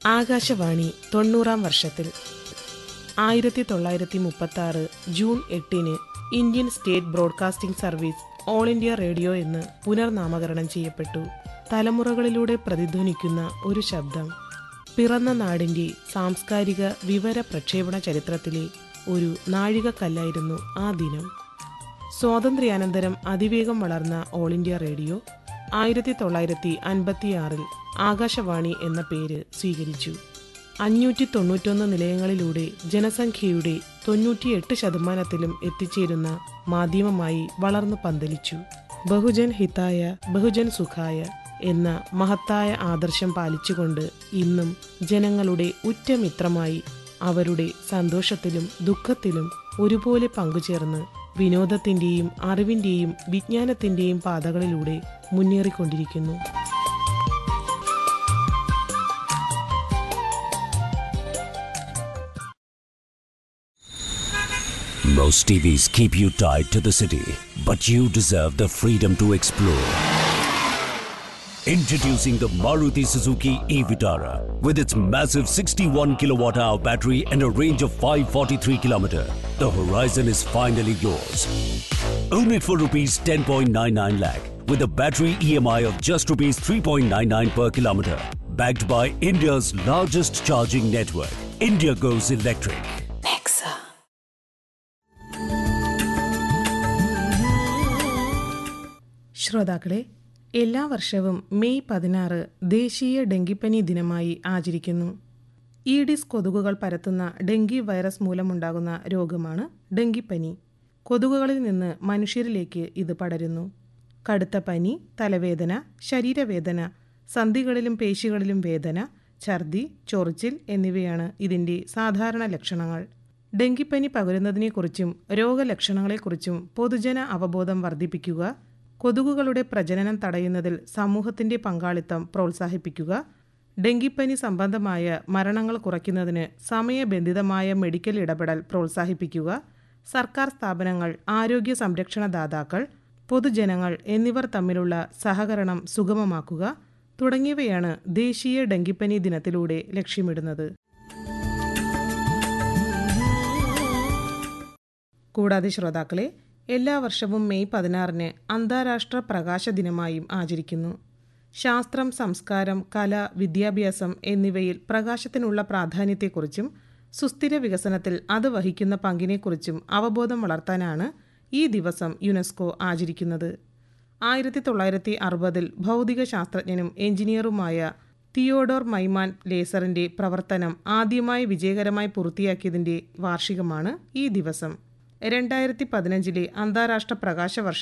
ആകാശവാണി തൊണ്ണൂറാം വർഷത്തിൽ ആയിരത്തി തൊള്ളായിരത്തി മുപ്പത്തി ആറ് ജൂൺ എട്ടിന് Indian state broadcasting service all India radio എന്ന് പുനർനാമകരണം ചെയ്യപ്പെട്ടു തലമുറകളിലൂടെ പ്രതിധ്വനിക്കുന്ന ഒരു ശബ്ദം പിറന്ന നാടിന്റെ സാംസ്കാരിക വിവര പ്രക്ഷേപണ ചരിത്രത്തിലെ ഒരു നാഴികക്കല്ലായിരുന്നു ആ ദിനം സ്വാതന്ത്ര്യാനന്തരം അതിവേഗം വളർന്ന ഓൾ ഇന്ത്യ റേഡിയോ ആയിരത്തി തൊള്ളായിരത്തി അൻപത്തിയാറിൽ ആകാശവാണി എന്ന പേര് സ്വീകരിച്ചു അഞ്ഞൂറ്റി തൊണ്ണൂറ്റൊന്ന് നിലയങ്ങളിലൂടെ ജനസംഖ്യയുടെ തൊണ്ണൂറ്റിയെട്ട് ശതമാനത്തിലും എത്തിച്ചേരുന്ന മാധ്യമമായി വളർന്നു പന്തലിച്ചു ബഹുജൻ ഹിതായ ബഹുജൻ സുഖായ എന്ന മഹത്തായ ആദർശം പാലിച്ചുകൊണ്ട് ഇന്നും ജനങ്ങളുടെ ഉറ്റമിത്രമായി അവരുടെ സന്തോഷത്തിലും ദുഃഖത്തിലും ഒരുപോലെ പങ്കുചേർന്ന് വിനോദത്തിന്റെയും അറിവിന്റെയും വിജ്ഞാനത്തിന്റെയും പാതകളിലൂടെ മുന്നേറിക്കൊണ്ടിരിക്കുന്നു Most TVs keep you tied to the city, but you deserve the freedom to explore. Introducing the Maruti Suzuki e-Vitara with its massive 61 kilowatt hour battery and a range of 543 kilometer. The horizon is finally yours. Own it for rupees 10.99 lakh with a battery EMI of just rupees 3.99 per kilometer. Backed by India's largest charging network. India goes electric. Nexa. ശ്രോതാക്കളെ എല്ലാ വർഷവും May പതിനാറ് ദേശീയ ഡെങ്കിപ്പനി ദിനമായി ആചരിക്കുന്നു Aedes കൊതുകുകൾ പരത്തുന്ന ഡെങ്കി വൈറസ് മൂലമുണ്ടാകുന്ന രോഗമാണ് ഡെങ്കിപ്പനി കൊതുകുകളിൽ നിന്ന് മനുഷ്യരിലേക്ക് ഇത് പടരുന്നു കടുത്ത പനി തലവേദന ശരീരവേദന സന്ധികളിലും പേശികളിലും വേദന ഛർദി ചൊറിച്ചിൽ എന്നിവയാണ് ഇതിൻ്റെ സാധാരണ ലക്ഷണങ്ങൾ ഡെങ്കിപ്പനി പകരുന്നതിനെക്കുറിച്ചും രോഗലക്ഷണങ്ങളെക്കുറിച്ചും പൊതുജന അവബോധം വർദ്ധിപ്പിക്കുക കൊതുകുകളുടെ പ്രജനനം തടയുന്നതിൽ സമൂഹത്തിന്റെ പങ്കാളിത്തം പ്രോത്സാഹിപ്പിക്കുക ഡെങ്കിപ്പനി സംബന്ധമായ മരണങ്ങൾ കുറയ്ക്കുന്നതിന് സമയബന്ധിതമായ മെഡിക്കൽ ഇടപെടൽ പ്രോത്സാഹിപ്പിക്കുക സർക്കാർ സ്ഥാപനങ്ങൾ ആരോഗ്യ സംരക്ഷണ ദാതാക്കൾ പൊതുജനങ്ങൾ എന്നിവർ തമ്മിലുള്ള സഹകരണം സുഗമമാക്കുക തുടങ്ങിയവയാണ് ദേശീയ ഡെങ്കിപ്പനി ദിനത്തിലൂടെ ലക്ഷ്യമിടുന്നത് കൂടാതെ ശ്രോതാക്കളെ എല്ലാ വർഷവും മെയ് പതിനാറിന് അന്താരാഷ്ട്ര പ്രകാശ ദിനമായും ആചരിക്കുന്നു ശാസ്ത്രം സംസ്കാരം കല വിദ്യാഭ്യാസം എന്നിവയിൽ പ്രകാശത്തിനുള്ള പ്രാധാന്യത്തെക്കുറിച്ചും സുസ്ഥിര വികസനത്തിൽ അത് വഹിക്കുന്ന പങ്കിനെക്കുറിച്ചും അവബോധം വളർത്താനാണ് ഈ ദിവസം യുനെസ്കോ ആചരിക്കുന്നത് ആയിരത്തി തൊള്ളായിരത്തി അറുപതിൽ ഭൗതിക ശാസ്ത്രജ്ഞനും എഞ്ചിനീയറുമായ തിയോഡോർ മൈമാൻ ലേസറിന്റെ പ്രവർത്തനം ആദ്യമായി വിജയകരമായി പൂർത്തിയാക്കിയതിന്റെ വാർഷികമാണ് ഈ ദിവസം രണ്ടായിരത്തി പതിനഞ്ചിലെ അന്താരാഷ്ട്ര പ്രകാശ വർഷ